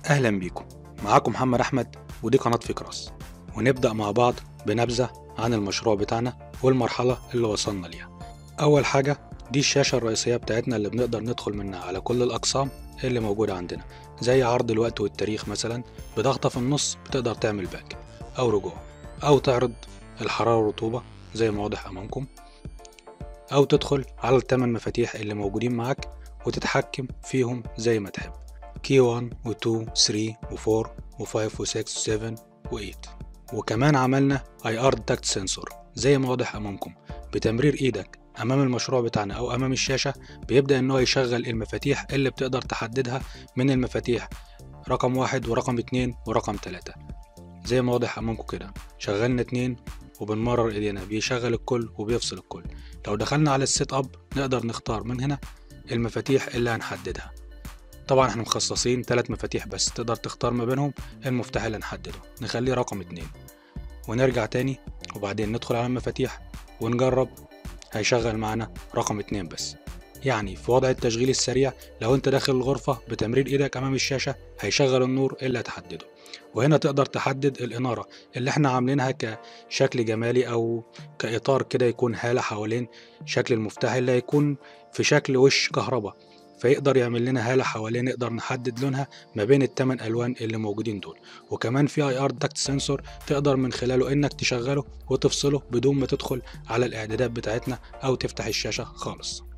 أهلا بيكم معاكم محمد أحمد ودي قناة فكراس ونبدأ مع بعض بنبذة عن المشروع بتاعنا والمرحلة اللي وصلنا ليها أول حاجة دي الشاشة الرئيسية بتاعتنا اللي بنقدر ندخل منها على كل الأقسام اللي موجودة عندنا زي عرض الوقت والتاريخ مثلا بضغطة في النص بتقدر تعمل باك أو رجوع أو تعرض الحرارة والرطوبة زي ما واضح أمامكم أو تدخل على الثمان مفاتيح اللي موجودين معاك وتتحكم فيهم زي ما تحب كي 1 و 2 3 و 4 و 5 و 6 و 7 و 8 وكمان عملنا اي ار ديتكت سنسور زي ما واضح امامكم بتمرير ايدك امام المشروع بتاعنا او امام الشاشه بيبدا ان هو يشغل المفاتيح اللي بتقدر تحددها من المفاتيح رقم واحد ورقم اتنين ورقم تلاتة زي ما واضح امامكم كده شغلنا اتنين وبنمرر ايدينا بيشغل الكل وبيفصل الكل لو دخلنا على السيت اب نقدر نختار من هنا المفاتيح اللي هنحددها طبعا احنا مخصصين ثلاث مفاتيح بس تقدر تختار ما بينهم المفتاح اللي نحدده نخليه رقم اتنين ونرجع تاني وبعدين ندخل على المفاتيح ونجرب هيشغل معانا رقم اتنين بس يعني في وضع التشغيل السريع لو انت داخل الغرفة بتمرير ايدك امام الشاشة هيشغل النور اللي هتحدده وهنا تقدر تحدد الإنارة اللي احنا عاملينها كشكل جمالي أو كإطار كده يكون هالة حوالين شكل المفتاح اللي هيكون في شكل وش كهرباء فيقدر يعمل لنا هالة حواليه نقدر نحدد لونها ما بين التمن ألوان اللي موجودين دول وكمان في اي ار داكت سنسور تقدر من خلاله انك تشغله وتفصله بدون ما تدخل على الاعدادات بتاعتنا او تفتح الشاشة خالص